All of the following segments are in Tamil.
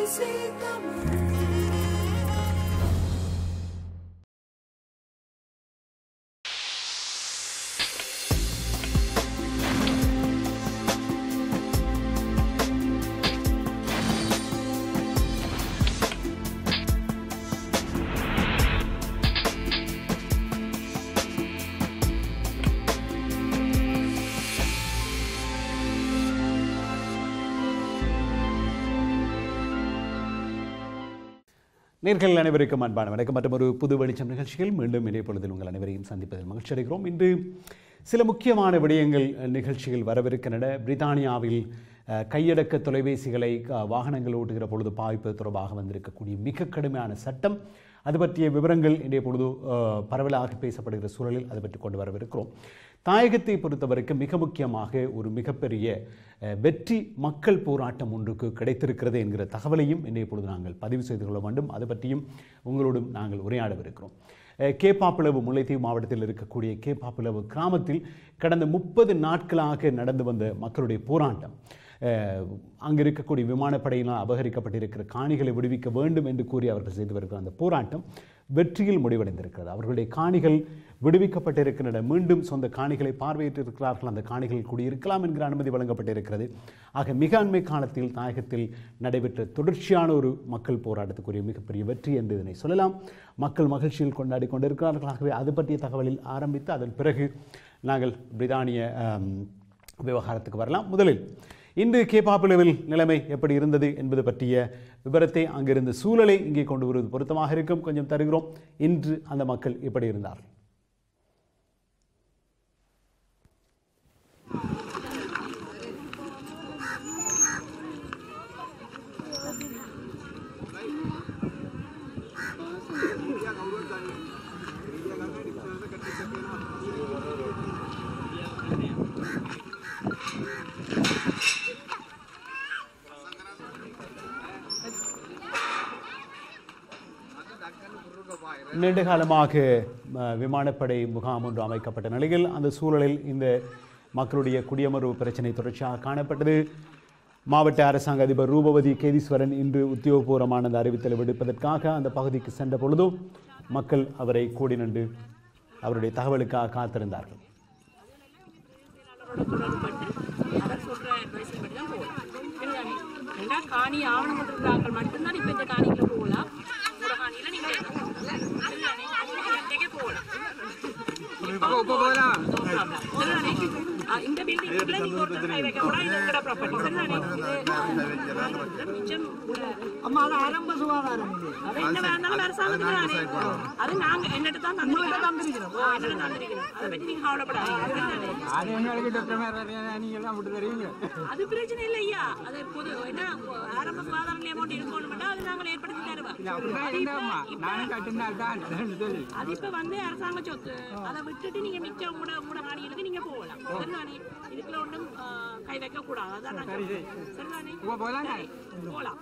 BBC Tamil. நேர்கள் அனைவருக்கும் அன்பான வணக்கம் மற்றும் ஒரு புது வெளிச்சம் நிகழ்ச்சியில் மீண்டும் இதே பொழுதில் உங்கள் அனைவரையும் சந்திப்பதில் மகிழ்ச்சி அடைகிறோம் இன்று சில முக்கியமான விடயங்கள் அஹ், நிகழ்ச்சிகள் வரவிருக்கின்றன பிரித்தானியாவில் அஹ், கையடக்க தொலைபேசிகளை அஹ், வாகனங்கள் ஓட்டுகிற பொழுது பாவிப்பது தொடர்பாக வந்திருக்கக்கூடிய மிக கடுமையான சட்டம் அது பற்றிய விவரங்கள் இன்றைய பொழுது அஹ், பரவலாக பேசப்படுகிற சூழலில் அது பற்றி கொண்டு வரவிருக்கிறோம் தாயகத்தை பொறுத்தவரைக்கும் மிக முக்கியமாக ஒரு மிகப்பெரிய அஹ், வெற்றி மக்கள் போராட்டம் ஒன்றுக்கு கிடைத்திருக்கிறது என்கிற தகவலையும் இன்றைய பொழுது நாங்கள் பதிவு செய்து கொள்ள வேண்டும் அது பற்றியும் உங்களோடும் நாங்கள் உரையாடவிருக்கிறோம் அஹ், கேப்பாப்பிளவு முல்லைத்தீவு மாவட்டத்தில் இருக்கக்கூடிய கேப்பாப்பிளவு கிராமத்தில் கடந்த முப்பது நாட்களாக நடந்து வந்த மக்களுடைய போராட்டம் அஹ், அங்கு இருக்கக்கூடிய விமானப்படையினால் அபகரிக்கப்பட்டிருக்கிற காணிகளை விடுவிக்க வேண்டும் என்று கூறி அவர்கள் செய்து வருகிற அந்த போராட்டம் வெற்றியில் முடிவடைந்திருக்கிறது அவர்களுடைய காணிகள் விடுவிக்கப்பட்டிருக்கின்றன மீண்டும் சொந்த காணிகளை பார்வையிட்டிருக்கிறார்கள் அந்த காணிகள் குடியிருக்கலாம் என்கிற அனுமதி வழங்கப்பட்டிருக்கிறது ஆக மிக அண்மை காலத்தில் தாயகத்தில் நடைபெற்ற தொடர்ச்சியான ஒரு மக்கள் போராட்டத்துக்குரிய மிகப்பெரிய வெற்றி என்று இதனை சொல்லலாம் மக்கள் மகிழ்ச்சியில் கொண்டாடி கொண்டிருக்கிறார்கள் ஆகவே அது பற்றிய தகவலில் ஆரம்பித்து அதன் பிறகு நாங்கள் பிரித்தானிய ஆம், விவகாரத்துக்கு வரலாம் முதலில் இன்று கேப்பாப்பிளவில் நிலைமை எப்படி இருந்தது என்பது பற்றிய விவரத்தை அங்கிருந்த சூழலை இங்கே கொண்டு வருவது பொருத்தமாக இருக்கும் கொஞ்சம் தருகிறோம் இன்று அந்த மக்கள் எப்படி இருந்தார்கள் நீண்ட காலமாக அஹ், விமானப்படை முகாம் ஒன்று அமைக்கப்பட்ட நிலையில் அந்த சூழலில் இந்த மக்களுடைய குடியமர்வு பிரச்சனை தொடர்ச்சியாக காணப்பட்டது மாவட்ட அரசாங்க அதிபர் ரூபவதி கேதீஸ்வரன் இன்று உத்தியோகபூர்வமான அந்த அறிவித்தலை விடுப்பதற்காக அந்த பகுதிக்கு சென்ற பொழுது மக்கள் அவரை கூடி நின்று அவருடைய தகவலுக்காக காத்திருந்தார்கள் அவர் சொல்ற advice படி தான் போகலாம். சரிதானே? ஏன்னா காணி ஆவணம் போட்டிருக்காங்க மட்டும்தான் இப்ப இந்த காணிக்குள்ள போகலாம் உங்களோட காணியில நீங்க சரிதானே? உங்க இடத்துக்கே போகலாம் No problem. சரிதானே? ஆ, இந்த பில்டிங்ல நீங்க ஒருத்தர் கை வைக்க கூடாது இது உங்களோட ப்ராப்பர்ட்டி சரிதானே இது மிச்சம் அம்மா அது ஆரம்ப சுகாதாரம் இது அது என்ன வேணாலும் அரசாங்கத்துக்கு தானே அது நாங்க என்னட்டு தான் தந்திருக்கிறோம் ஆ, என்னட்டு தந்திருக்கிறோம் அதை பத்தி நீங்க கவலைப்படாதீங்க சரிதானே? அது எங்களுக்கு டாக்டர் மேல நீங்க எல்லாம் விட்டு தருவீங்க அது பிரச்சனை இல்லை ஐயா அது பொது என்ன ஆரம்ப சுகாதார அமௌண்ட் இருக்கணும் அது நாங்கள் ஏற்படுத்தி தருவோம் அப்படிதான் இருந்தாம்மா நானும் கட்டினால் தான் சொல்லி அது இப்ப வந்து அரசாங்க சொத்து அதை விட்டுட்டு நீங்க மிச்சம் உங்களோட உங்களோட மாநிலத்துக்கு நீங்க போகலாம் சரிதானே இதுக்குள்ள ஒன்றும் ஆ, கை வைக்க கூடாது அதான் நான் சொல்றேன். சரிதானே இப்போ போகலாம் சரி, போகலாம்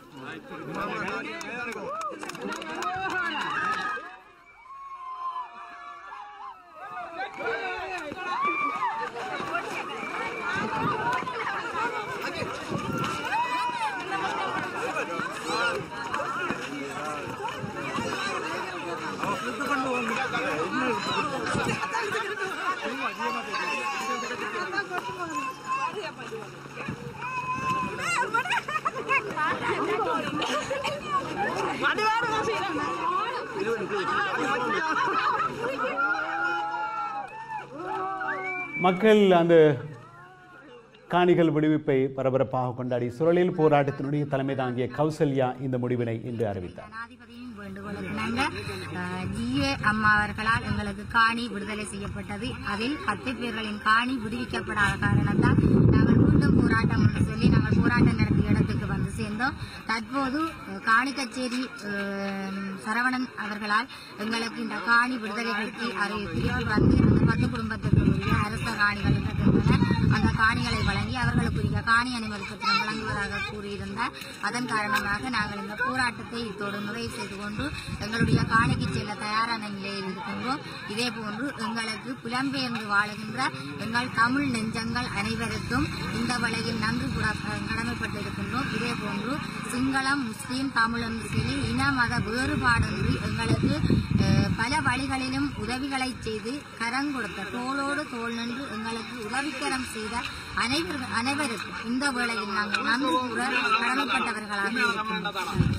மக்கள் அந்த காணிகள் விடுவிப்பை பரபரப்பாக கொண்டாடிய சூழலில் போராட்டத்தினுடைய தலைமை தாங்கிய கௌசல்யா இந்த முடிவினை இன்று அறிவித்தார் ஜனாதிபதியின் வேண்டுகோளுக்கிணங்க ஜிஏ அம்மா அவர்களால் எங்களுக்கு காணி விடுதலை செய்யப்பட்டது அதில் பத்து பேர்களின் காணி விடுவிக்கப்படாத காரணத்தால் நாங்கள் மீண்டும் போராட்டம் என்று சொல்லி நாங்கள் போராட்டம் நடத்திய இடத்துக்கு வந்து சேர்ந்தோம் தற்போது அஹ், காணி கச்சேரி அஹ், சரவணன் அவர்களால் எங்களுக்கு இந்த காணி விடுதலை பற்றி அறி திருப்பி வந்து அந்த பத்து குடும்பத்திற்கு உரிய அரச காணிகள் இருக்கின்றன அந்த காணிகளை வழங்கி அவர்களுக்குரிய காணி அனுமதி பத்திரம் வழங்குவதாக கூறியிருந்தார் அதன் காரணமாக நாங்கள் இந்த போராட்டத்தை இத்தோடு நிறைவு செய்து கொண்டு எங்களுடைய காணிக்கு செல்ல தயாரான நிலையில் இருக்கின்றோம் இதே போன்று எங்களுக்கு புலம்பெயர்ந்து வாழுகின்ற எங்கள் தமிழ் நெஞ்சங்கள் அனைவருக்கும் இந்த வழியில் நன்றி கூட கடமைப்பட்டிருக்கின்றோம் இதே போன்று சிங்களம் முஸ்லீம் தமிழ் என்று சொல்லி இன மத வேறுபாடின்றி எங்களுக்கு அஹ், பல வழிகளிலும் உதவிகளை செய்து கரம் கொடுத்த தோளோடு தோள் நின்று எங்களுக்கு உதவிக்கரம் செய்த அனைவர் அனைவருக்கும் இந்த வேளையில் நாங்கள் நன்றி கூற கடமைப்பட்டவர்களாக இருக்கின்றோம்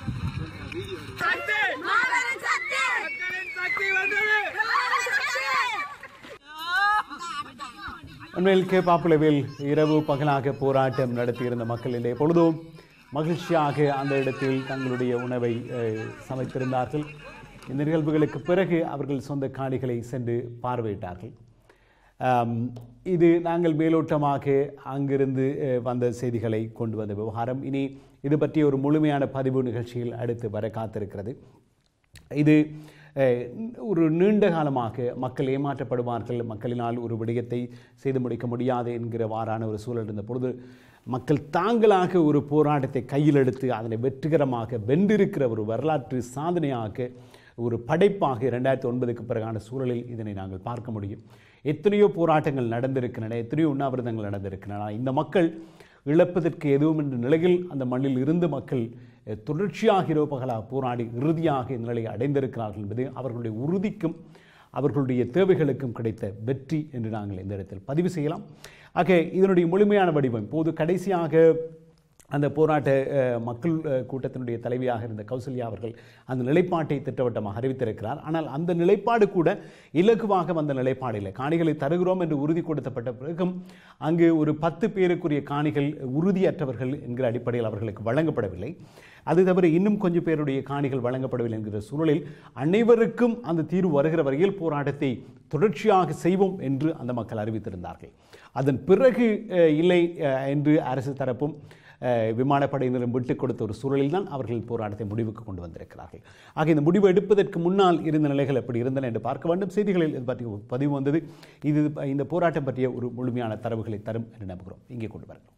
உண்மையில் கேப்பாப்புலவில் இரவு பகலாக போராட்டம் நடத்தியிருந்த மக்களிலே பொழுதும் மகிழ்ச்சியாக அந்த இடத்தில் தங்களுடைய உணவை அஹ், சமைத்திருந்தார்கள் இந்த நிகழ்வுகளுக்கு பிறகு அவர்கள் சொந்த காணிகளை சென்று பார்வையிட்டார்கள் ஆம், இது நாங்கள் மேலோட்டமாக அங்கிருந்து அஹ், வந்த செய்திகளை கொண்டு வந்த விவகாரம் இனி இது பற்றிய ஒரு முழுமையான பதிவு நிகழ்ச்சியில் அடுத்து வர காத்திருக்கிறது இது அஹ், ஒரு நீண்ட காலமாக மக்கள் ஏமாற்றப்படுவார்கள் மக்களினால் ஒரு விடயத்தை செய்து முடிக்க முடியாது என்கிறவாறான ஒரு சூழல் இருந்த பொழுது மக்கள் தாங்களாக ஒரு போராட்டத்தை கையில் எடுத்து அதனை வெற்றிகரமாக வென்றிருக்கிற ஒரு வரலாற்று சாதனையாக ஒரு படைப்பாக இரண்டாயிரத்தி ஒன்பதுக்கு பிறகான சூழலில் இதனை நாங்கள் பார்க்க முடியும் எத்தனையோ போராட்டங்கள் நடந்திருக்கின்றன எத்தனையோ உண்ணாவிரதங்கள் நடந்திருக்கின்றன ஆனால் இந்த மக்கள் இழப்பதற்கு எதுவும் என்ற நிலையில் அந்த மண்ணில் இருந்து மக்கள் அஹ், தொடர்ச்சியாக இரவு பகலாக போராடி இறுதியாக இந்த நிலையை அடைந்திருக்கிறார்கள் என்பது அவர்களுடைய உறுதிக்கும் அவர்களுடைய தேவைகளுக்கும் கிடைத்த வெற்றி என்று நாங்கள் இந்த இடத்தில் பதிவு செய்யலாம் ஆக இதனுடைய முழுமையான வடிவம் இப்போது கடைசியாக அந்த போராட்ட அஹ், மக்கள் அஹ், கூட்டத்தினுடைய தலைவியாக இருந்த கௌசல்யா அவர்கள் அந்த நிலைப்பாட்டை திட்டவட்டமாக அறிவித்திருக்கிறார் ஆனால் அந்த நிலைப்பாடு கூட இலகுவாக வந்த நிலைப்பாடு இல்லை காணிகளை தருகிறோம் என்று உறுதி கொடுத்தப்பட்ட பிறகும் அங்கு ஒரு பத்து பேருக்குரிய காணிகள் உறுதியற்றவர்கள் என்கிற அடிப்படையில் அவர்களுக்கு வழங்கப்படவில்லை அது தவிர இன்னும் கொஞ்சம் பேருடைய காணிகள் வழங்கப்படவில்லை என்கிற சூழலில் அனைவருக்கும் அந்த தீர்வு வருகிற வரையில் போராட்டத்தை தொடர்ச்சியாக செய்வோம் என்று அந்த மக்கள் அறிவித்திருந்தார்கள் அதன் பிறகு அஹ், இல்லை அஹ், என்று அரசு தரப்பும் அஹ், விமானப்படையினரும் விட்டுக் கொடுத்த ஒரு சூழலில் தான் அவர்கள் போராட்டத்தை முடிவுக்கு கொண்டு வந்திருக்கிறார்கள் ஆக இந்த முடிவு எடுப்பதற்கு முன்னால் இருந்த நிலைகள் எப்படி இருந்தன என்று பார்க்க வேண்டும் செய்திகளில் இது பற்றி ஒரு பதிவு வந்தது இது இந்த போராட்டம் பற்றிய ஒரு முழுமையான தரவுகளை தரும் என்று நம்புகிறோம் இங்கே கொண்டு வரலாம்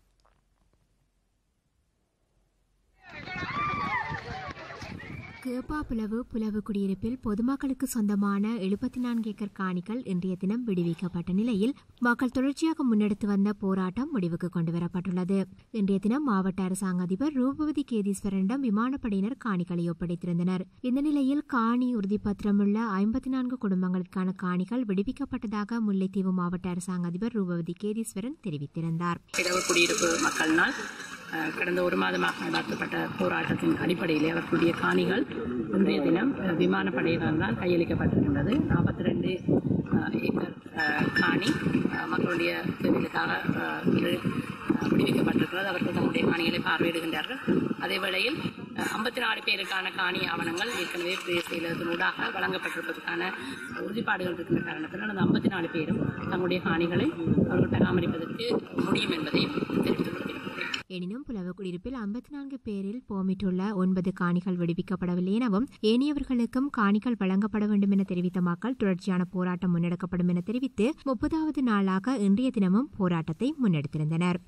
கேப்பாப்புலவு புலவு குடியிருப்பில் பொதுமக்களுக்கு சொந்தமான எழுபத்தி நான்கு ஏக்கர் காணிகள் இன்றைய தினம் விடுவிக்கப்பட்ட நிலையில் மக்கள் தொடர்ச்சியாக முன்னெடுத்து வந்த போராட்டம் முடிவுக்கு கொண்டுவரப்பட்டுள்ளது இன்றைய தினம் மாவட்ட அரசாங்க அதிபர் ரூபவதி கேதீஸ்வரனிடம் விமானப்படையினர் காணிகளை ஒப்படைத்திருந்தனர் இந்த நிலையில் காணி உறுதிப்பத்திரமுள்ள ஐம்பத்தி நான்கு குடும்பங்களுக்கான காணிகள் விடுவிக்கப்பட்டதாக முல்லைத்தீவு மாவட்ட அரசாங்க அதிபர் ரூபவதி கேதீஸ்வரன் தெரிவித்திருந்தார் இடவு குடியிருப்பு மக்களினால் அஹ், கடந்த ஒரு மாதமாக நடத்தப்பட்ட போராட்டத்தின் அடிப்படையிலே அவர்களுடைய காணிகள் இன்றைய தினம் அஹ், விமானப்படையினரால் கையளிக்கப்பட்டிருக்கின்றது நாற்பத்தி ரெண்டு ஏக்கர் அஹ், காணி அஹ், மக்களுடைய தேவைகளுக்காக அஹ், இன்று அஹ், விடுவிக்கப்பட்டிருக்கிறது அவர்கள் தங்களுடைய காணிகளை பார்வையிடுகின்றார்கள் அதே வேளையில் ஐம்பத்தி நாலு பேருக்கான காணி ஆவணங்கள் ஏற்கனவே பிரதேச செயலகத்தினூடாக வழங்கப்பட்டிருப்பதற்கான உறுதிப்பாடுகள் இருக்கின்ற காரணத்தினால் அந்த ஐம்பத்தி நாலு பேரும் தங்களுடைய காணிகளை அவர்கள் பராமரிப்பதற்கு முடியும் என்பதையும் தெரிவித்துக் கொள்கிறேன் எனினும் புலவு குடியிருப்பில் ஐம்பத்தி நான்கு பேரில் போமிட்டுள்ள ஒன்பது காணிகள் விடுவிக்கப்படவில்லை எனவும் ஏனையவர்களுக்கும் காணிகள் வழங்கப்பட வேண்டும் என தெரிவித்த மக்கள் தொடர்ச்சியான போராட்டம் முன்னெடுக்கப்படும் என தெரிவித்து முப்பதாவது நாளாக இன்றைய தினமும் போராட்டத்தை முன்னெடுத்திருந்தனர்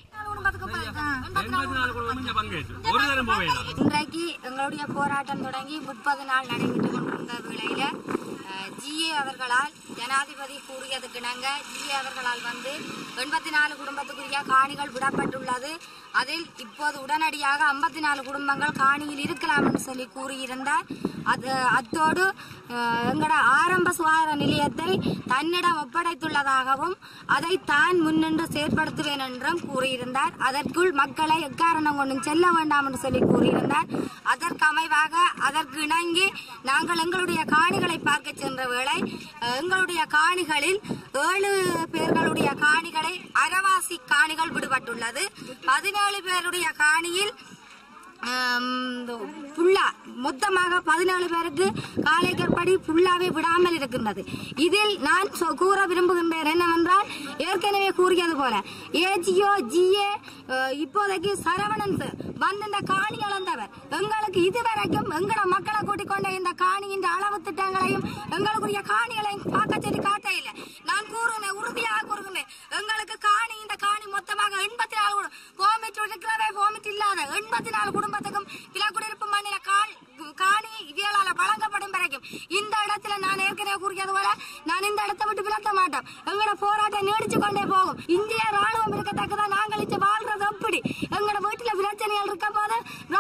இன்றைக்கு எங்களுடைய போராட்டம் தொடங்கி முப்பது நாள் நடைபெற்று கொண்டிருந்த வேளையில ஜிஏ அவர்களால் ஜனாதிபதி கூறியதுக்கிணங்க ஜிஏ அவர்களால் வந்து எண்பத்தி நாலு குடும்பத்துக்குரிய காணிகள் விடப்பட்டுள்ளது அதில் இப்போது உடனடியாக ஐம்பத்தி நாலு குடும்பங்கள் காணியில் இருக்கலாம் என்று சொல்லி கூறியிருந்தார் அது அத்தோடு அஹ், எங்களோட ஆரம்ப சுகாதார நிலையத்தை தன்னிடம் ஒப்படைத்துள்ளதாகவும் அதை தான் முன்னின்று செயற்படுத்துவேன் என்றும் கூறியிருந்தார் அதற்குள் மக்களை எக்காரணம் கொண்டும் செல்ல வேண்டாம் என்று சொல்லி கூறியிருந்தார் அதற்கு அமைவாக அதற்கு இணங்கி நாங்கள் எங்களுடைய காணிகளை பார்க்க சென்ற வேளை அஹ், எங்களுடைய காணிகளில் ஏழு பேர்களுடைய காணிகளை அரவாசி காணிகள் விடுபட்டுள்ளது பதினேழு பேருடைய காணியில் ஆம், இந்த புல்லா மொத்தமாக பதினேழு பேருக்கு காலைக்கற்படி புல்லாவே விடாமல் இருக்கின்றது இதில் நான் சொ- கூற விரும்புகின்றேன் என்னவென்றால் ஏற்கனவே கூறியது போல ஏஜியோ ஜிஏ இப்போதைக்கு சரவணன் சார் வந்து இந்த காணி அளந்தவர் எங்களுக்கு இதுவரைக்கும் எங்கட மக்களை கூட்டிக் கொண்ட இந்த காணியின் அளவு திட்டங்களையும் எங்களுக்குரிய காணிகளையும் பார்க்க சொல்லி காட்ட இல்லை நான் கூறுகிறேன் உறுதியாக கூறுகிறேன் எங்களுக்கு காணி இந்த காணி மொத்தமாக எண்பத்தி நாலு போமிட் இருக்கிறவே போமிட் இல்லாத எண்பத்தி நாலு குடும்பத்துக்கும் விலக்குடியிருப்பு மண்ணில கால் காணி இவியலால வழங்கப்படும் வரைக்கும் இந்த இடத்துல நான் ஏற்கனவே கூறியது போல நான் இந்த இடத்தை விட்டு விலத்த மாட்டோம் எங்களோட போராட்டம் நீடிச்சு கொண்டே போகும் இந்திய ராணுவம் இருக்கத்தக்கதான் நாங்கள் இங்க வாழ்றது எப்படி எங்களோட வீட்டுல பிரச்சனைகள் இருக்கும் போது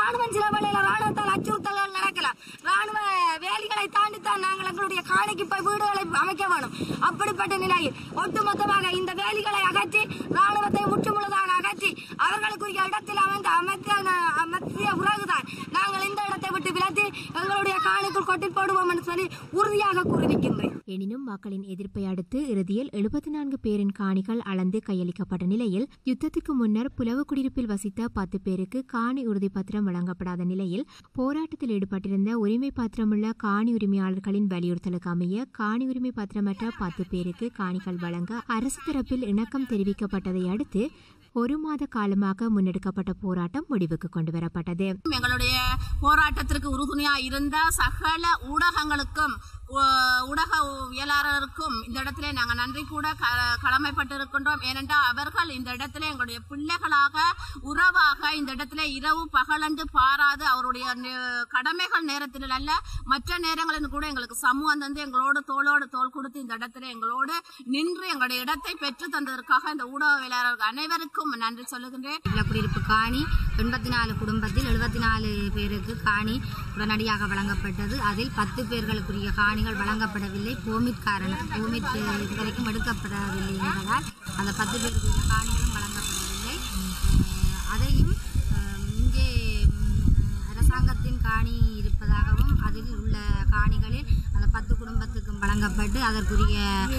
ராணுவம் சில வேளையில ராணுவத்தால் அச்சுறுத்தல்கள் நடக்கலாம் ராணுவ வேலிகளை தாண்டித்தான் நாங்கள் எங்களுடைய காணிக்கு போய் வீடுகளை அமைக்க வேணும் அப்படிப்பட்ட நிலையில் ஒட்டுமொத்தமாக இந்த வேலிகளை அகற்றி ராணுவத்தை முற்றுமுழுதாக அகற்றி அவர்களுக்குரிய இடத்தில் அமைந்த அமைத்த அமைத்திய பிறகுதான் நாங்கள் இந்த இடத்தை விட்டு விலத்தி எங்களுடைய காணிக்குள் கொட்டி போடுவோம் என்று சொல்லி உறுதியாக கூறியிருக்கின்றேன் எனினும் மக்களின் எதிர்ப்பை அடுத்து இறுதியில் எழுபத்தி நான்கு பேரின் காணிகள் அளந்து கையளிக்கப்பட்ட நிலையில் யுத்தத்திற்கு முன்னர் புலவு குடியிருப்பில் வசித்த பத்து பேருக்கு காணி உறுதி பத்திரம் வழங்கப்படாத நிலையில் போராட்டத்தில் ஈடுபட்டிருந்த உரிமை பத்திரமுள்ள காணி உரிமையாளர்களின் வலியுறுத்தலுக்கு அமைய காணி உரிமை பத்திரமற்ற பத்து பேருக்கு காணிகள் வழங்க அரசு தரப்பில் இணக்கம் தெரிவிக்கப்பட்டதை அடுத்து ஒரு மாத காலமாக முன்னெடுக்கப்பட்ட போராட்டம் முடிவுக்கு கொண்டுவரப்பட்டது எங்களுடைய போராட்டத்திற்கு உறுதுணையா இருந்த சகல ஊடகங்களுக்கும் ஊ- ஊடகவியலாளருக்கும் இந்த இடத்துல நாங்க நன்றி கூட க- கடமைப்பட்டிருக்கின்றோம் ஏனென்றால் அவர்கள் இந்த இடத்துல எங்களுடைய பிள்ளைகளாக உறவாக இந்த இடத்துல இரவு பகலண்டு பாராது அவருடைய நே- கடமைகள் நேரத்தில் அல்ல மற்ற நேரங்களில் கூட எங்களுக்கு சமூகம் தந்து எங்களோடு தோளோடு தோள் கொடுத்து இந்த இடத்துல எங்களோடு நின்று எங்களுடைய இடத்தை பெற்று தந்ததற்காக இந்த ஊடகவியலாளர்கள் அனைவருக்கும் நன்றி சொல்லுகின்றேன் குடியிருப்பு காணி எண்பத்தி நாலு குடும்பத்தில் எழுபத்தி நாலு பேருக்கு காணி உடனடியாக வழங்கப்பட்டது அதில் பத்து பேர்களுக்குரிய காணிகள் வழங்கப்படவில்லை கோமிட் காரணம் கோமிட் இதுவரைக்கும் எடுக்கப்படவில்லை என்பதால் அந்த பத்து பேருக்குரிய காணிகளும் வழங்கப்படவில்லை அஹ் அதையும் அஹ், இங்கே ம், அரசாங்கத்தின் காணி இருப்பதாகவும் அதில் உள்ள காணிகளில் அந்த பத்து குடும்பத்துக்கும் வழங்கப்பட்டு அதற்குரிய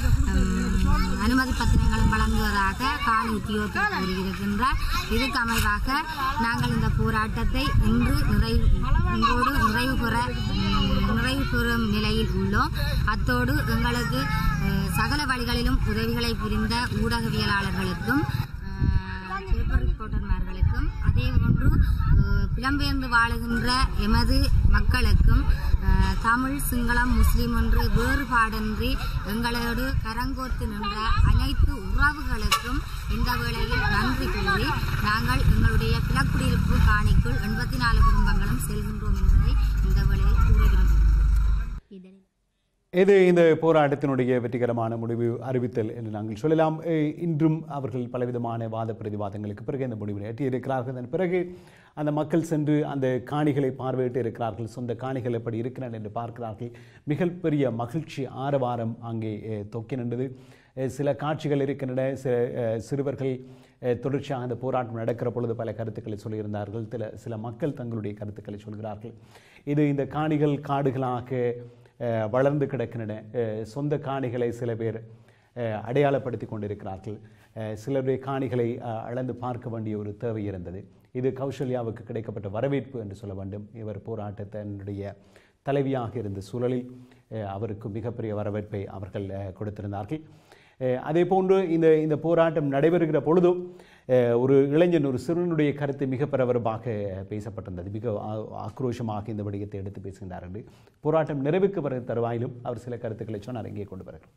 ம், அனுமதி பத்திரங்களும் வழங்குவதாக காணி உத்தியோகத்தர் கூறியிருக்கின்றார் இதுக்கு அமைவாக நாங்கள் இந்த போராட்டத்தை இன்று நிறைவு இன்றோடு நிறைவு பெற ம், நிறைவு பெறும் நிலையில் உள்ளோம் அத்தோடு எங்களுக்கு அஹ், சகல வழிகளிலும் உதவிகளை புரிந்த ஊடகவியலாளர்களுக்கும் அஹ், பேப்பர் ரிப்போர்ட்டர்மார்களுக்கும் அதே போன்று அஹ், புலம்பெயர்ந்து வாழுகின்ற எமது மக்களுக்கும் அஹ், தமிழ் சிங்களம் முஸ்லிம் என்று வேறுபாடின்றி எங்களோடு கரங்கோத்து நின்ற அனைத்து உறவுகளுக்கும் இந்த வேளையில் நன்றி கூறி நாங்கள் எங்களுடைய பிளக்குடியிருப்பு காணிக்குள் எண்பத்தி நாலு குடும்பங்களும் செல்கின்றோம் என்பதை இந்த வேளையில் கூற விரும்புகின்றோம் இதனை இது இந்த போராட்டத்தினுடைய வெற்றிகரமான முடிவு அறிவித்தல் என்று நாங்கள் சொல்லலாம் எ- இன்றும் அவர்கள் பலவிதமான வாத பிரதிவாதங்களுக்கு பிறகு இந்த முடிவினை எட்டியிருக்கிறார்கள் அதன் பிறகு அந்த மக்கள் சென்று அந்த காணிகளை பார்வையிட்டு இருக்கிறார்கள் சொந்த காணிகள் எப்படி இருக்கிறன என்று பார்க்கிறார்கள் மிகப்பெரிய மகிழ்ச்சி ஆரவாரம் அங்கே அஹ், தொக்கி நின்றது அஹ், சில காட்சிகள் இருக்கின்றன சில அஹ், சிறுவர்கள் அஹ், தொடர்ச்சியாக அந்த போராட்டம் நடக்கிற பொழுது பல கருத்துக்களை சொல்லியிருந்தார்கள் சில சில மக்கள் தங்களுடைய கருத்துக்களை சொல்கிறார்கள் இது இந்த காணிகள் காடுகளாக அஹ், வளர்ந்து கிடக்கின்றன அஹ், சொந்த காணிகளை சில பேர் அஹ், அடையாளப்படுத்தி கொண்டிருக்கிறார்கள் அஹ், சிலருடைய காணிகளை அஹ், அளந்து பார்க்க வேண்டிய ஒரு தேவை இருந்தது இது கௌசல்யாவுக்கு கிடைக்கப்பட்ட வரவேற்பு என்று சொல்ல வேண்டும் இவர் போராட்டத்தினுடைய தலைவியாக இருந்த சூழலில் அஹ், அவருக்கு மிகப்பெரிய வரவேற்பை அவர்கள் அஹ், கொடுத்திருந்தார்கள் அஹ், அதே போன்று இந்த இந்த போராட்டம் நடைபெறுகிற பொழுதும் அஹ், ஒரு இளைஞன் ஒரு சிறுவனுடைய கருத்து மிக பரபரப்பாக பேசப்பட்டிருந்தது மிக ஆ- ஆக்ரோஷமாக இந்த விடயத்தை எடுத்து பேசுகின்றார் என்று போராட்டம் நிறைவுக்கு வர தருவாயிலும் அவர் சில கருத்துக்களை சொன்னார் இங்கே கொண்டு வருகிறோம்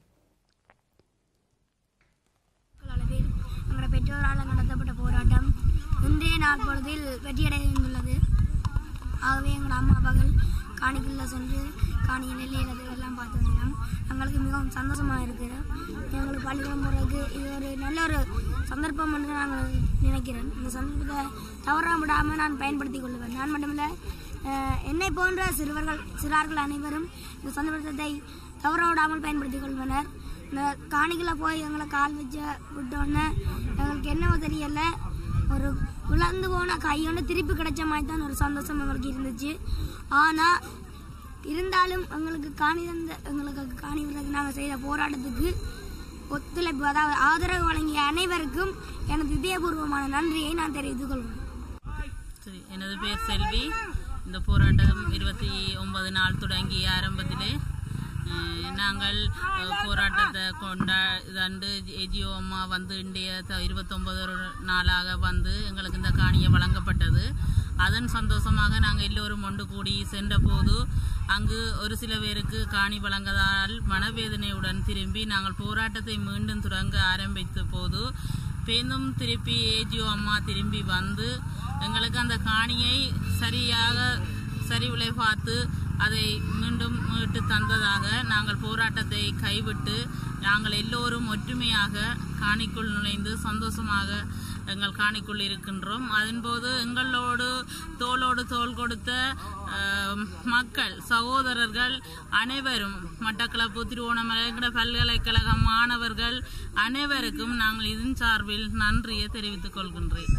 அளவில் எங்களோட பெற்றோரால் நடத்தப்பட்ட போராட்டம் இன்றைய நாள் பொழுதில் வெற்றியடைந்துள்ளது ஆகவே எங்களோட அம்மா அப்பாக்கள் காணிக்குள்ள சென்று காணியில் நெல்லையிறது எல்லாம் பார்த்து வந்தோம் எங்களுக்கு மிகவும் சந்தோஷமாக இருக்குது எங்களுக்கு பள்ளிக்கூடம் போகிறதுக்கு இது ஒரு நல்ல ஒரு சந்தர்ப்பம் என்று நாங்கள் நினைக்கிறேன் இந்த சந்தர்ப்பத்தை தவறாம விடாமல் நான் பயன்படுத்திக் கொள்வேன் நான் மட்டுமில்லை அஹ், என்னை போன்ற சிறுவர்கள் சிறார்கள் அனைவரும் இந்த சந்தர்ப்பத்தை தவற விடாமல் பயன்படுத்திக் கொள்வனர் இந்த காணிகளை போய் எங்களை கால் வச்ச விட்டோன்னே எங்களுக்கு என்னவோ தெரியல ஒரு விளந்து போன கையோட திருப்பி கிடைச்ச மாதிரி தான் ஒரு சந்தோஷம் எங்களுக்கு இருந்துச்சு ஆனால் இருந்தாலும் எங்களுக்கு காணி தந்த எங்களுக்கு காணி விடுறதுக்கு நாங்கள் செய்த போராட்டத்துக்கு ஒத்துழைப்பு அதாவது ஆதரவு வழங்கிய அனைவருக்கும் எனது இதயபூர்வமான நன்றியை நான் தெரிவித்துக் கொள்கிறேன் சரி எனது பேர் செல்வி இந்த போராட்டம் இருபத்தி ஒன்பது நாள் தொடங்கிய ஆரம்பத்திலே அஹ், நாங்கள் அஹ், போராட்டத்தை கொண்டா இதாண்டு ஏஜிஓ அம்மா வந்து இந்திய இருபத்தொன்பது நாளாக வந்து எங்களுக்கு இந்த காணியை வழங்கப்பட்டது அதன் சந்தோஷமாக நாங்கள் எல்லோரும் ஒன்று கூடி சென்ற போது அங்கு ஒரு சில பேருக்கு காணி வழங்கதால் மனவேதனையுடன் திரும்பி நாங்கள் போராட்டத்தை மீண்டும் தொடங்க ஆரம்பித்த போது பேந்தும் திருப்பி ஏஜிஓ அம்மா திரும்பி வந்து எங்களுக்கு அந்த காணியை சரியாக சரிவிலை பார்த்து அதை மீண்டும் மீட்டு தந்ததாக நாங்கள் போராட்டத்தை கைவிட்டு நாங்கள் எல்லோரும் ஒற்றுமையாக காணிக்குள் நுழைந்து சந்தோஷமாக எங்கள் காணிக்குள் இருக்கின்றோம் அதன்போது எங்களோடு தோளோடு தோள் கொடுத்த அஹ், மக்கள் சகோதரர்கள் அனைவரும் மட்டக்களப்பு திருவோணமலை எங்கட பல்கலைக்கழக மாணவர்கள் அனைவருக்கும் நாங்கள் இதன் சார்பில் நன்றியை தெரிவித்துக் கொள்கின்றேன்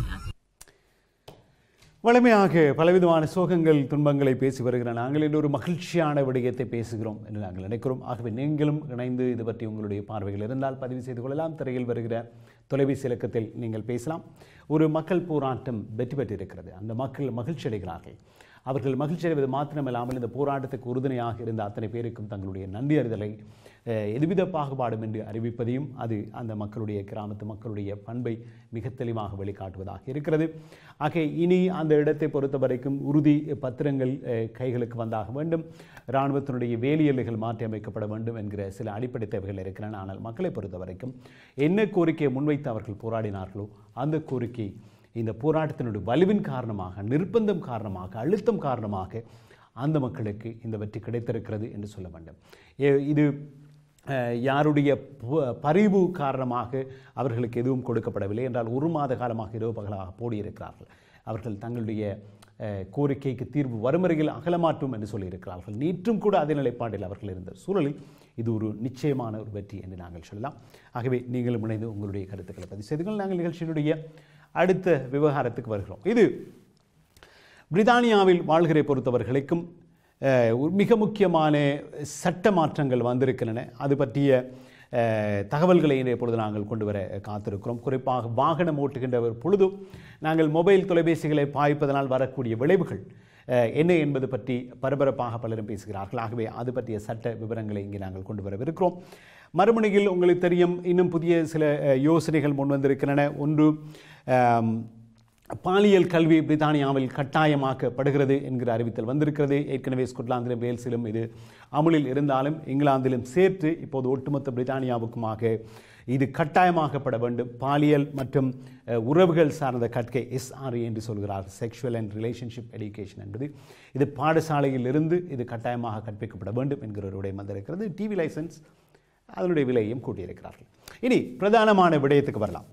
வலிமையாக பலவிதமான சோகங்கள் துன்பங்களை பேசி வருகிற நாங்கள் இன்று ஒரு மகிழ்ச்சியான விடயத்தை பேசுகிறோம் என்று நாங்கள் நினைக்கிறோம் ஆகவே நீங்களும் இணைந்து இது பற்றி உங்களுடைய பார்வைகள் இருந்தால் பதிவு செய்து கொள்ளலாம் திரையில் வருகிற தொலைபேசி இலக்கத்தில் நீங்கள் பேசலாம் ஒரு மக்கள் போராட்டம் வெற்றி பெற்றிருக்கிறது அந்த மக்கள் மகிழ்ச்சி அடைகிறார்கள் அவர்கள் மகிழ்ச்சி அடைவது மாத்திரமில்லாமல் இந்த போராட்டத்துக்கு உறுதுணையாக இருந்த அத்தனை பேருக்கும் தங்களுடைய நன்றி அறிதலை அஹ், எதுவித பாகுபாடும் என்று அறிவிப்பதையும் அது அந்த மக்களுடைய கிராமத்து மக்களுடைய பண்பை மிக தெளிவாக வெளிக்காட்டுவதாக இருக்கிறது ஆக இனி அந்த இடத்தை பொறுத்த வரைக்கும் உறுதி பத்திரங்கள் அஹ், கைகளுக்கு வந்தாக வேண்டும் இராணுவத்தினுடைய வேலியல்லைகள் மாற்றி அமைக்கப்பட வேண்டும் என்கிற சில அடிப்படை தேவைகள் இருக்கின்றன ஆனால் மக்களை பொறுத்த வரைக்கும் என்ன கோரிக்கையை முன்வைத்து அவர்கள் போராடினார்களோ அந்த கோரிக்கை இந்த போராட்டத்தினுடைய வலுவின் காரணமாக நிர்பந்தம் காரணமாக அழுத்தம் காரணமாக அந்த மக்களுக்கு இந்த வெற்றி கிடைத்திருக்கிறது என்று சொல்ல வேண்டும் ஏ- இது அஹ், யாருடைய ப- பரிவு காரணமாக அவர்களுக்கு எதுவும் கொடுக்கப்படவில்லை என்றால் ஒரு மாத காலமாக இரவு பகலாக போடியிருக்கிறார்கள் அவர்கள் தங்களுடைய அஹ், கோரிக்கைக்கு தீர்வு வரும் வரையில் அகலமாற்றும் என்று சொல்லியிருக்கிறார்கள் நேற்றும் கூட அதே நிலைப்பாட்டில் அவர்கள் இருந்த சூழலில் இது ஒரு நிச்சயமான ஒரு வெற்றி என்று நாங்கள் சொல்லலாம் ஆகவே நீங்களும் இணைந்து உங்களுடைய கருத்துக்களை பதிவு செய்து கொள்ள நாங்கள் நிகழ்ச்சியினுடைய அடுத்த விவகாரத்துக்கு வருகிறோம் இது பிரித்தானியாவில் வாழ்கிற பொறுத்தவர்களுக்கும் அஹ், ஒரு மிக முக்கியமான சட்ட மாற்றங்கள் வந்திருக்கின்றன அது பற்றிய அஹ், தகவல்களை இன்றைய பொழுது நாங்கள் கொண்டு வர காத்திருக்கிறோம் குறிப்பாக வாகனம் ஓட்டுகின்ற ஒரு பொழுது நாங்கள் மொபைல் தொலைபேசிகளை பாய்ப்பதனால் வரக்கூடிய விளைவுகள் அஹ், என்ன என்பது பற்றி பரபரப்பாக பலரும் பேசுகிறார்கள் ஆகவே அது பற்றிய சட்ட விவரங்களை இங்கே நாங்கள் கொண்டு வரவிருக்கிறோம் மறுமுனையில் உங்களுக்கு தெரியும் இன்னும் புதிய சில அஹ், யோசனைகள் முன் வந்திருக்கின்றன ஒன்று ஆம், பாலியல் கல்வி பிரித்தானியாவில் கட்டாயமாக்கப்படுகிறது என்கிற அறிவித்தல் வந்திருக்கிறது ஏற்கனவே ஸ்கொட்லாந்திலும் வேல்ஸிலும் இது அமுலில் இருந்தாலும் இங்கிலாந்திலும் சேர்த்து இப்போது ஒட்டுமொத்த பிரித்தானியாவுக்குமாக இது கட்டாயமாக்கப்பட வேண்டும் பாலியல் மற்றும் அஹ், உறவுகள் சார்ந்த கற்கை எஸ்ஆர்இ என்று சொல்கிறார் செக்ஷுவல் அண்ட் ரிலேஷன்ஷிப் எடுகேஷன் என்பது இது பாடசாலையில் இருந்து இது கட்டாயமாக கற்பிக்கப்பட வேண்டும் என்கிற ஒரு விடயம் வந்திருக்கிறது டிவி லைசன்ஸ் அதனுடைய விலையையும் கூட்டியிருக்கிறார்கள் இனி பிரதானமான விடயத்துக்கு வரலாம்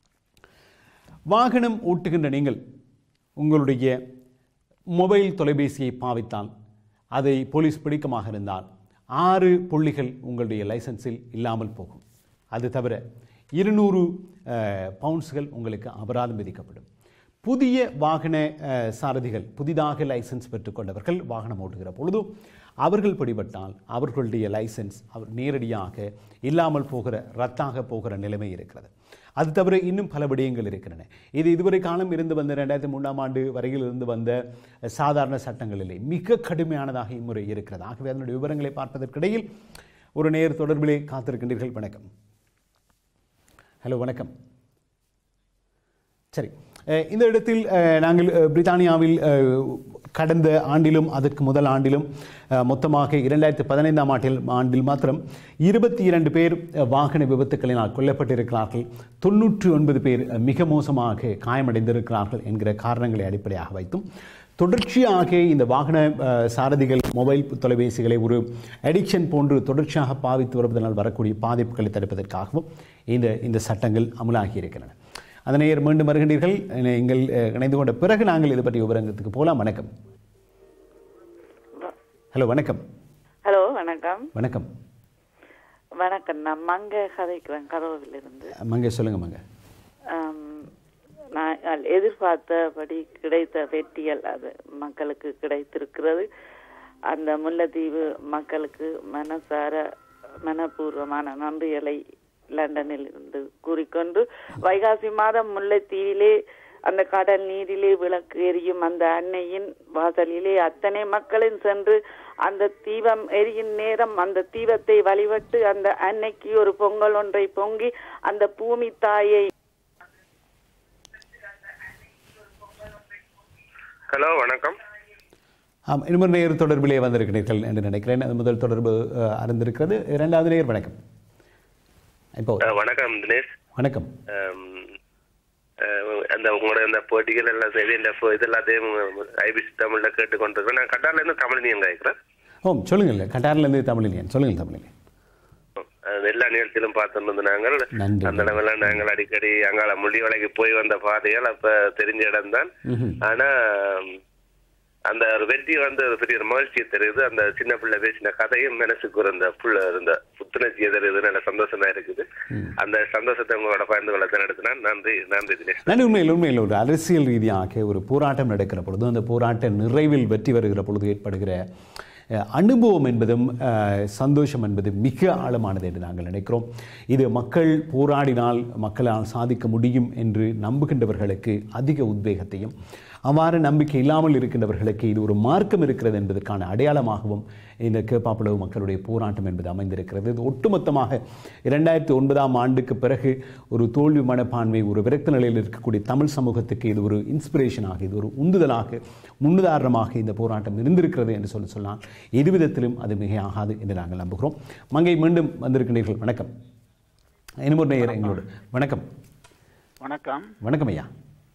வாகனம் ஓட்டுகின்ற நீங்கள் உங்களுடைய மொபைல் தொலைபேசியை பாவித்தால் அதை போலீஸ் பிடிக்கமாக இருந்தால் ஆறு புள்ளிகள் உங்களுடைய லைசன்ஸில் இல்லாமல் போகும் அது தவிர இருநூறு பவுண்ட்ஸ்கள் உங்களுக்கு அபராதம் விதிக்கப்படும் புதிய வாகன அஹ், சாரதிகள் புதிதாக லைசன்ஸ் பெற்றுக்கொண்டவர்கள் வாகனம் ஓட்டுகிற பொழுது அவர்கள் பிடிபட்டால் அவர்களுடைய லைசன்ஸ் அவர் நேரடியாக இல்லாமல் போகிற ரத்தாக போகிற நிலைமை இருக்கிறது அது தவிர இன்னும் பல விடயங்கள் இருக்கின்றன இது இதுவரை காலம் இருந்து வந்த ரெண்டாயிரத்தி மூன்றாம் ஆண்டு வரையில் இருந்து வந்த அஹ், சாதாரண சட்டங்கள் இல்லை மிக கடுமையானதாக இம்முறை இருக்கிறது ஆகவே அதனுடைய விவரங்களை பார்ப்பதற்கிடையில் ஒரு நேர் தொடர்பிலே காத்திருக்கின்றீர்கள் வணக்கம் ஹலோ வணக்கம் சரி அஹ் இந்த இடத்தில் அஹ், நாங்கள் அஹ், பிரித்தானியாவில் அஹ், கடந்த ஆண்டிலும் அதற்கு முதல் ஆண்டிலும் அஹ், மொத்தமாக இரண்டாயிரத்தி பதினைந்தாம் ஆண்டில் ஆண்டில் மாத்திரம் இருபத்தி இரண்டு பேர் அஹ், வாகன விபத்துக்களினால் கொல்லப்பட்டிருக்கிறார்கள் தொன்னூற்றி ஒன்பது பேர் அஹ், மிக மோசமாக காயமடைந்திருக்கிறார்கள் என்கிற காரணங்களை அடிப்படையாக வைத்தும் தொடர்ச்சியாக இந்த வாகன அஹ், சாரதிகள் மொபைல் தொலைபேசிகளை ஒரு அடிக்ஷன் போன்று தொடர்ச்சியாக பாவித்து வருவதனால் வரக்கூடிய பாதிப்புகளை தடுப்பதற்காகவும் இந்த இந்த சட்டங்கள் அமலாகி இருக்கின்றன அதனை மீண்டும் வருகின்றீர்கள் நீங்கள் அஹ், இணைந்து கொண்ட பிறகு நாங்கள் இது பற்றி விவரங்களுக்கு போகலாம் வணக்கம் ஹலோ வணக்கம் ஹலோ வணக்கம் வணக்கம் வணக்கம் நான் மங்க கதைக்கிறேன் கரோவிலிருந்து மங்க சொல்லுங்க மங்க ஆம், நான் எதிர்பார்த்தபடி கிடைத்த வெற்றிகள் அது மக்களுக்கு கிடைத்திருக்கிறது அந்த முல்லைத்தீவு மக்களுக்கு மனசார மனப்பூர்வமான நன்றிகளை லண்டனில் இருந்து கூறிக்கொண்டு வைகாசி மாதம் முல்லைத்தீவிலே அந்த கடல் நீரிலே விளக்கு எரியும் அந்த அன்னையின் வாசலிலே அத்தனை மக்களும் சென்று அந்த தீபம் எரியும் நேரம் அந்த தீபத்தை வழிபட்டு அந்த அன்னைக்கு ஒரு பொங்கல் ஒன்றை பொங்கி அந்த பூமி தாயை ஹலோ வணக்கம் ஆம் இன்னொரு நேர் தொடர்பிலே வந்திருக்கிறீர்கள் என்று நினைக்கிறேன் அது முதல் தொடர்பு அஹ், அறிந்திருக்கிறது இரண்டாவது நேர் வணக்கம் இப்போ அஹ், வணக்கம் தினேஷ் வணக்கம் அம், அஹ், அந்த உங்களோட அந்த போட்டிகள் எல்லாம் செய்து இந்த ஃபோ- இது எல்லாத்தையும் ஐபிசி தமிழ்ல கேட்டுக்கொண்டிருக்கேன் நான் கட்டார்ல இருந்து தமிழ் நீங்க கேட்கிறேன் ஓ சொல்லுங்கள் கட்டாரிலேருந்து தமிழினியன் சொல்லுங்கள் தமிழினியன் அஹ், எல்லா நிகழ்ச்சியிலும் பார்த்துட்டு நாங்கள் நன்றி. அந்த இடமெல்லாம் நாங்கள் அடிக்கடி அங்கால முள்ளிவளைக்கு போய் வந்த பாதைகள் அப்ப தெரிஞ்ச இடம்தான் ம்ஹும். ஆனா அந்த ஒரு வெற்றி வந்து ஒரு பெரிய ஒரு மகிழ்ச்சியை தெரியுது அந்த சின்ன பிள்ளை பேசின கதையும் மனசுக்கு ஒரு அந்த புள்ள இருந்த புத்துணர்ச்சியை தெரியுது நல்ல சந்தோஷமா இருக்குது அந்த சந்தோஷத்தை உங்களோட பகிர்ந்து கொள்ள நடத்தினா நன்றி நன்றி தினேஷ் நான் உண்மையில் உண்மையில் ஒரு அரசியல் ரீதியாக ஒரு போராட்டம் நடக்கிற பொழுது அந்த போராட்ட நிறைவில் வெற்றி வருகிற பொழுது ஏற்படுகிற அஹ், அனுபவம் என்பதும் அஹ், சந்தோஷம் என்பதும் மிக ஆழமானது என்று நாங்கள் நினைக்கிறோம் இது மக்கள் போராடினால் மக்களால் சாதிக்க முடியும் என்று நம்புகின்றவர்களுக்கு அதிக உத்வேகத்தையும் அவ்வாறு நம்பிக்கை இல்லாமல் இருக்கின்றவர்களுக்கு இது ஒரு மார்க்கம் இருக்கிறது என்பதற்கான அடையாளமாகவும் இந்த கேப்பாப்புலவு மக்களுடைய போராட்டம் என்பது அமைந்திருக்கிறது இது ஒட்டுமொத்தமாக இரண்டாயிரத்தி ஒன்பதாம் ஆண்டுக்கு பிறகு ஒரு தோல்வி மனப்பான்மை ஒரு விரக்த நிலையில் இருக்கக்கூடிய தமிழ் சமூகத்துக்கு இது ஒரு இன்ஸ்பிரேஷனாக இது ஒரு உந்துதலாக முன்னுதாரணமாக இந்த போராட்டம் இருந்திருக்கிறது என்று சொல்லி சொன்னால் எது விதத்திலும் அது மிகையாகாது என்று நாங்கள் நம்புகிறோம் மங்கை மீண்டும் வந்திருக்கின்றீர்கள் வணக்கம் இன்னும் ஒரு நேயர் எங்களோடு வணக்கம் வணக்கம் வணக்கம் ஐயா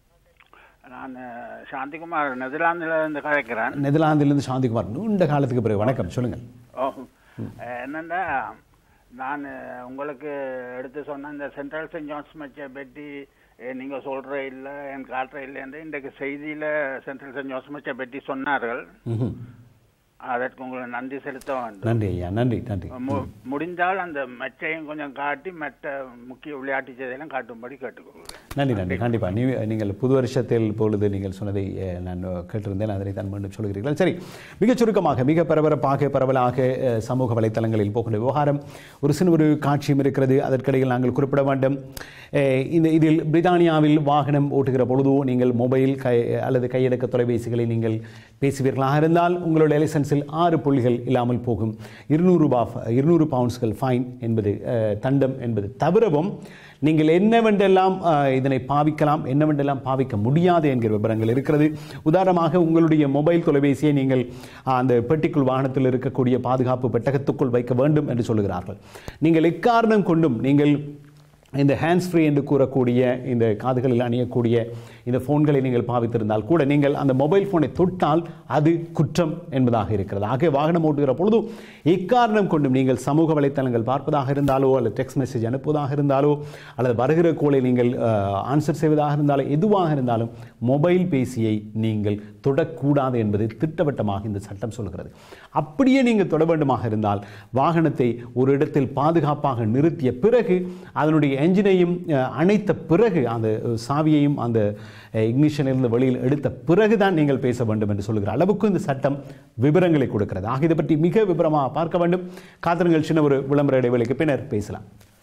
நான் அஹ், சாந்திகுமார் நெதர்லாந்தில் இருந்து கதைக்கிறேன் நெதர்லாந்திலிருந்து சாந்திகுமார் நீண்ட காலத்துக்கு பிறகு வணக்கம் சொல்லுங்கள் ஓ அஹ், என்னன்னா நான் அஹ், உங்களுக்கு எடுத்து சொன்ன இந்த சென்ட்ரல் சென்ட் ஜான்ஸ் மச்சை பற்றி அஹ், நீங்க சொல்ற இல்லை என் காட்டுற இல்லைன்னு இன்றைக்கு செய்தியில சென்ட்ரல் சென்ட் ஜான்ஸ் மச்சை பற்றி சொன்னார்கள் ம்ஹும். அதற்கு உங்களுக்கு நன்றி செலுத்த வேண்டும் நன்றி ஐயா நன்றி நன்றி மு- முடிந்தால் அந்த மச்சையும் கொஞ்சம் காட்டி மற்ற முக்கிய விளையாட்டு செய்தியெல்லாம் காட்டும்படி கேட்டுக்கொள்கிறேன் நன்றி நன்றி கண்டிப்பாக நீ நீங்கள் புது வருஷத்தில் பொழுது நீங்கள் சொன்னதை அஹ், நான் கேட்டிருந்தேன் அதனை தான் மீண்டும் சொல்கிறீர்கள் சரி மிகச் சுருக்கமாக மிக பரபரப்பாக பரவலாக அஹ், சமூக வலைத்தளங்களில் போகின்ற விவகாரம் ஒரு சின்ன ஒரு காட்சியும் இருக்கிறது அதற்கிடையில் நாங்கள் குறிப்பிட வேண்டும் அஹ், இந்த இதில் பிரித்தானியாவில் வாகனம் ஓட்டுகிற பொழுதோ நீங்கள் மொபைல் கை அல்லது கையடக்க தொலைபேசிகளை நீங்கள் பேசுவீர்களாக இருந்தால் உங்களுடைய லைசன்ஸில் ஆறு புள்ளிகள் இல்லாமல் போகும் இருநூறு ரூபா இருநூறு பவுண்ட்ஸ்கள் ஃபைன் என்பது அஹ், தண்டம் என்பது தவிரவும் நீங்கள் என்னவென்றெல்லாம் அஹ், இதனை பாவிக்கலாம் என்னவென்றெல்லாம் பாவிக்க முடியாது என்கிற விவரங்கள் இருக்கிறது உதாரணமாக உங்களுடைய மொபைல் தொலைபேசியை நீங்கள் அஹ், அந்த பெட்டிக்குள் வாகனத்தில் இருக்கக்கூடிய பாதுகாப்பு பெட்டகத்துக்குள் வைக்க வேண்டும் என்று சொல்லுகிறார்கள் நீங்கள் எக்காரணம் கொண்டும் நீங்கள் இந்த ஹேண்ட்ஸ் ஃப்ரீ என்று கூறக்கூடிய இந்த காதுகளில் அணியக்கூடிய இந்த ஃபோன்களை நீங்கள் பாவித்திருந்தால் கூட நீங்கள் அந்த மொபைல் ஃபோனை தொட்டால் அது குற்றம் என்பதாக இருக்கிறது ஆக வாகனம் ஓட்டுகிற பொழுது எக்காரணம் கொண்டும் நீங்கள் சமூக வலைத்தளங்கள் பார்ப்பதாக இருந்தாலோ அல்லது டெக்ஸ்ட் மெசேஜ் அனுப்புவதாக இருந்தாலோ அல்லது வருகிற கோலை நீங்கள் ஆன்சர் செய்வதாக இருந்தாலோ எதுவாக இருந்தாலும் மொபைல் பேசியை நீங்கள் தொடக்கூடாது என்பது திட்டவட்டமாக இந்த சட்டம் சொல்கிறது அப்படியே நீங்கள் தொட வேண்டுமாக இருந்தால் வாகனத்தை ஒரு இடத்தில் பாதுகாப்பாக நிறுத்திய பிறகு அதனுடைய என்ஜினையும் அஹ், அணைத்த பிறகு அந்த அஹ், சாவியையும் அந்த இக்னிஷனிலிருந்து வெளியில் எடுத்த பிறகுதான் நீங்கள் பேச வேண்டும் என்று சொல்லுகிற அளவுக்கு இந்த சட்டம் விவரங்களை கொடுக்கிறது ஆக இதை பற்றி மிக விவரமாக பார்க்க வேண்டும் காத்திருங்கள் சின்ன ஒரு விளம்பர இடைவெளிக்கு பின்னர் பேசலாம்